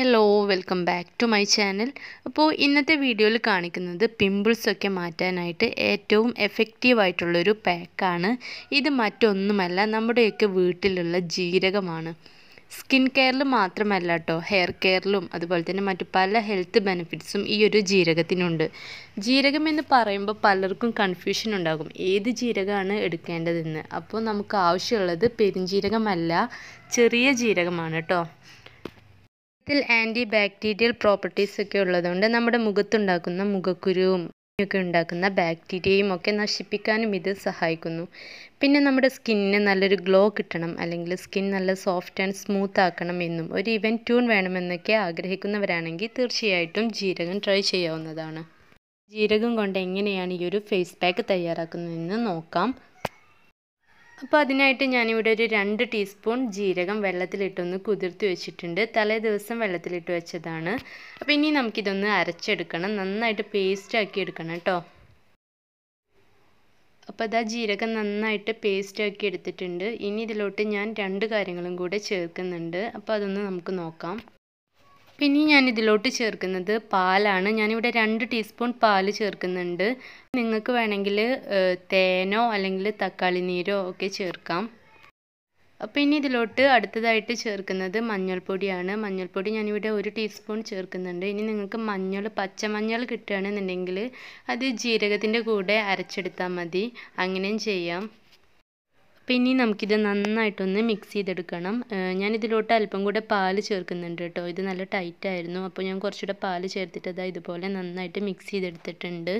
hello welcome back to my channel അപ്പോൾ ഇന്നത്തെ വീഡിയോയിൽ കാണിക്കുന്നത് പിമ്പിൾസൊക്കെ മാറ്റാനായിട്ട് ഏറ്റവും എഫക്റ്റീവായിട്ടുള്ളൊരു പാക്കാണ് ഇത് മറ്റൊന്നുമല്ല നമ്മുടെയൊക്കെ വീട്ടിലുള്ള ജീരകമാണ് സ്കിൻ കെയറിൽ മാത്രമല്ല കേട്ടോ ഹെയർ കെയറിലും അതുപോലെ തന്നെ മറ്റു പല ഹെൽത്ത് ബെനിഫിറ്റ്സും ഈ ഒരു ജീരകത്തിനുണ്ട് ജീരകം എന്ന് പറയുമ്പോൾ പലർക്കും കൺഫ്യൂഷൻ ഉണ്ടാകും ഏത് ജീരകമാണ് എടുക്കേണ്ടതെന്ന് അപ്പോൾ നമുക്ക് ആവശ്യമുള്ളത് പെരുംജീരകമല്ല ചെറിയ ജീരകമാണ് കേട്ടോ ഇതിൽ ആൻറ്റി ബാക്ടീരിയൽ പ്രോപ്പർട്ടീസ് ഒക്കെ ഉള്ളതുകൊണ്ട് നമ്മുടെ മുഖത്തുണ്ടാക്കുന്ന മുഖക്കുരുവും ഒക്കെ ഉണ്ടാക്കുന്ന ബാക്ടീരിയയും ഒക്കെ നശിപ്പിക്കാനും ഇത് സഹായിക്കുന്നു പിന്നെ നമ്മുടെ സ്കിന്നിന് നല്ലൊരു ഗ്ലോ കിട്ടണം അല്ലെങ്കിൽ സ്കിൻ നല്ല സോഫ്റ്റ് ആൻഡ് സ്മൂത്ത് ആക്കണം എന്നും ഒരു ഇവൻ ട്യൂൺ വേണമെന്നൊക്കെ ആഗ്രഹിക്കുന്നവരാണെങ്കിൽ തീർച്ചയായിട്ടും ജീരകം ട്രൈ ചെയ്യാവുന്നതാണ് ജീരകം കൊണ്ട് എങ്ങനെയാണ് ഈ ഒരു ഫേസ് പാക്ക് തയ്യാറാക്കുന്നതെന്ന് നോക്കാം അപ്പോൾ അതിനായിട്ട് ഞാനിവിടെ ഒരു രണ്ട് ടീസ്പൂൺ ജീരകം വെള്ളത്തിലിട്ടൊന്ന് കുതിർത്തി വെച്ചിട്ടുണ്ട് തലേ ദിവസം വെള്ളത്തിലിട്ട് വെച്ചതാണ് അപ്പോൾ ഇനി നമുക്കിതൊന്ന് അരച്ചെടുക്കണം നന്നായിട്ട് പേസ്റ്റ് ആക്കി എടുക്കണം കേട്ടോ അപ്പോൾ അതാ ജീരകം നന്നായിട്ട് പേസ്റ്റ് ആക്കി എടുത്തിട്ടുണ്ട് ഇനി ഇതിലോട്ട് ഞാൻ രണ്ട് കാര്യങ്ങളും കൂടെ ചേർക്കുന്നുണ്ട് അപ്പോൾ അതൊന്ന് നമുക്ക് നോക്കാം പിന്നെ ഞാൻ ഇതിലോട്ട് ചേർക്കുന്നത് പാലാണ് ഞാനിവിടെ രണ്ട് ടീസ്പൂൺ പാല് ചേർക്കുന്നുണ്ട് നിങ്ങൾക്ക് വേണമെങ്കിൽ തേനോ അല്ലെങ്കിൽ തക്കാളി നീരോ ഒക്കെ ചേർക്കാം അപ്പോൾ ഇനി ഇതിലോട്ട് അടുത്തതായിട്ട് ചേർക്കുന്നത് മഞ്ഞൾപ്പൊടിയാണ് മഞ്ഞൾപ്പൊടി ഞാനിവിടെ ഒരു ടീസ്പൂൺ ചേർക്കുന്നുണ്ട് ഇനി നിങ്ങൾക്ക് മഞ്ഞൾ പച്ചമഞ്ഞൾ കിട്ടുകയാണെന്നുണ്ടെങ്കിൽ അത് ജീരകത്തിൻ്റെ കൂടെ അരച്ചെടുത്താൽ മതി അങ്ങനെയും ചെയ്യാം അപ്പോൾ ഇനി നമുക്കിത് നന്നായിട്ടൊന്ന് മിക്സ് ചെയ്തെടുക്കണം ഞാനിതിലോട്ട് അല്പം കൂടെ പാല് ചേർക്കുന്നുണ്ട് കേട്ടോ ഇത് നല്ല ടൈറ്റ് ആയിരുന്നു അപ്പോൾ ഞാൻ കുറച്ചുകൂടെ പാല് ചേർത്തിട്ട് അതാ ഇതുപോലെ നന്നായിട്ട് മിക്സ് ചെയ്തെടുത്തിട്ടുണ്ട്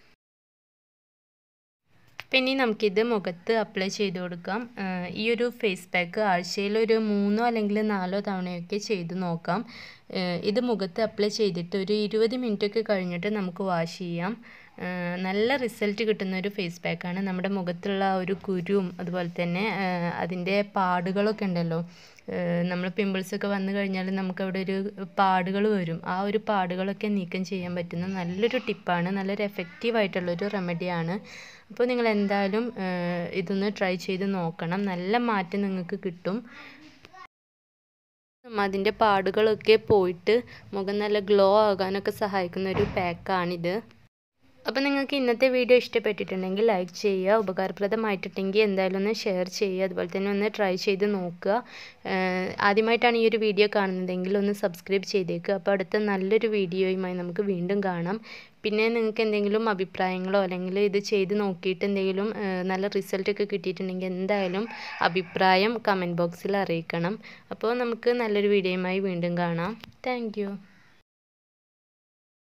പിന്നെ നമുക്കിത് മുഖത്ത് അപ്ലൈ ചെയ്ത് കൊടുക്കാം ഈ ഒരു ഫേസ് പാക്ക് ആഴ്ചയിൽ ഒരു മൂന്നോ അല്ലെങ്കിൽ നാലോ തവണയൊക്കെ ചെയ്ത് നോക്കാം ഇത് മുഖത്ത് അപ്ലൈ ചെയ്തിട്ട് ഒരു ഇരുപത് മിനിറ്റൊക്കെ കഴിഞ്ഞിട്ട് നമുക്ക് വാഷ് ചെയ്യാം നല്ല റിസൾട്ട് കിട്ടുന്ന ഒരു ഫേസ് പാക്കാണ് നമ്മുടെ മുഖത്തുള്ള ഒരു കുരുവും അതുപോലെ തന്നെ അതിൻ്റെ പാടുകളൊക്കെ ഉണ്ടല്ലോ നമ്മൾ പിമ്പിൾസൊക്കെ വന്നു കഴിഞ്ഞാൽ നമുക്കവിടെ ഒരു പാടുകൾ വരും ആ ഒരു പാടുകളൊക്കെ നീക്കം ചെയ്യാൻ പറ്റുന്ന നല്ലൊരു ടിപ്പാണ് നല്ലൊരു എഫക്റ്റീവ് ആയിട്ടുള്ളൊരു റെമഡിയാണ് അപ്പോൾ നിങ്ങൾ എന്തായാലും ഇതൊന്ന് ട്രൈ ചെയ്ത് നോക്കണം നല്ല മാറ്റം നിങ്ങൾക്ക് കിട്ടും അതിൻ്റെ പാടുകളൊക്കെ പോയിട്ട് മുഖം നല്ല ഗ്ലോ ആകാനൊക്കെ സഹായിക്കുന്ന ഒരു പാക്കാണിത് അപ്പോൾ നിങ്ങൾക്ക് ഇന്നത്തെ വീഡിയോ ഇഷ്ടപ്പെട്ടിട്ടുണ്ടെങ്കിൽ ലൈക്ക് ചെയ്യുക ഉപകാരപ്രദമായിട്ടുണ്ടെങ്കിൽ എന്തായാലും ഒന്ന് ഷെയർ ചെയ്യുക അതുപോലെ തന്നെ ഒന്ന് ട്രൈ ചെയ്ത് നോക്കുക ആദ്യമായിട്ടാണ് ഈ ഒരു വീഡിയോ കാണുന്നതെങ്കിൽ ഒന്ന് സബ്സ്ക്രൈബ് ചെയ്തേക്കുക അപ്പോൾ അടുത്ത നല്ലൊരു വീഡിയോയുമായി നമുക്ക് വീണ്ടും കാണാം പിന്നെ നിങ്ങൾക്ക് എന്തെങ്കിലും അഭിപ്രായങ്ങളോ അല്ലെങ്കിൽ ഇത് ചെയ്ത് നോക്കിയിട്ട് എന്തെങ്കിലും നല്ല റിസൾട്ടൊക്കെ കിട്ടിയിട്ടുണ്ടെങ്കിൽ എന്തായാലും അഭിപ്രായം കമൻറ്റ് ബോക്സിൽ അറിയിക്കണം അപ്പോൾ നമുക്ക് നല്ലൊരു വീഡിയോയുമായി വീണ്ടും കാണാം താങ്ക്